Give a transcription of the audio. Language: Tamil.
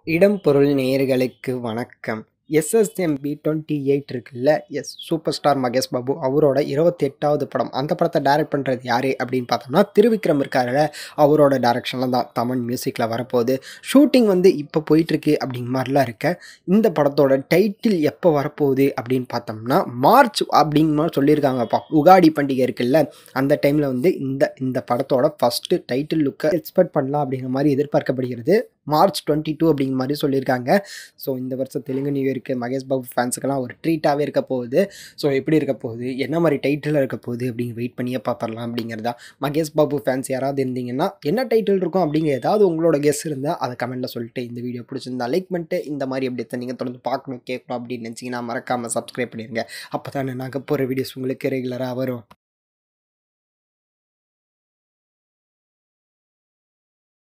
இடம் பொருள் நேயர்களுக்கு வணக்கம் எஸ்எஸ்எம்பி டுவெண்ட்டி எயிட் இருக்குல்ல yes super star Mahesh Babu அவரோட இருபத்தி எட்டாவது படம் அந்த படத்தை டைரக்ட் பண்ணுறது யார் அப்படின்னு பார்த்தோம்னா திருவிக்ரம் இருக்காருல்ல அவரோட டைரக்ஷனில் தான் தமிழ் மியூசிக்கில் வரப்போகுது ஷூட்டிங் வந்து இப்போ போயிட்டுருக்கு அப்படிங்கிற மாதிரிலாம் இருக்க இந்த படத்தோட டைட்டில் எப்போ வரப்போகுது அப்படின்னு பார்த்தோம்னா மார்ச் அப்படிங்கிற மாதிரி சொல்லியிருக்காங்கப்பா உகாடி பண்டிகை இருக்குல்ல அந்த டைமில் வந்து இந்த இந்த படத்தோட ஃபஸ்ட்டு டைட்டில் லுக்கை எக்ஸ்பெக்ட் பண்ணலாம் அப்படிங்கிற மாதிரி எதிர்பார்க்கப்படுகிறது மார்ச் டுவெண்ட்டி டூ அப்படிங்கிற மாதிரி சொல்லியிருக்காங்க ஸோ இந்த வருஷம் தெலுங்கு நியூ இயருக்கு மகேஷ் பாபு ஃபேன்ஸுக்கெல்லாம் ஒரு ட்ரீட்டாகவே இருக்க போகுது ஸோ எப்படி இருக்க போகுது என்ன மாதிரி டைட்டில் இருக்க போகுது அப்படிங்க வெயிட் பண்ணியே பார்த்துடலாம் அப்படிங்கிறதா மகேஷ் பாபு ஃபேன்ஸ் யாராவது இருந்தீங்கன்னா என்ன டைட்டில் இருக்கும் அப்படிங்கிற ஏதாவது உங்களோட கெஸ் இருந்தால் அதை கமெண்ட்டில் சொல்லிட்டு இந்த வீடியோ பிடிச்சிருந்தா லைக் பண்ணிட்டு இந்த மாதிரி எப்படி நீங்கள் தொடர்ந்து பார்க்கணும் கேட்கணும் அப்படின்னு நினச்சிங்கன்னா மறக்காமல் சப்ஸ்கிரைப் பண்ணிடுங்க அப்போ தானே நாங்கள் போகிற வீடியோஸ் உங்களுக்கு ரெகுலராக வரும்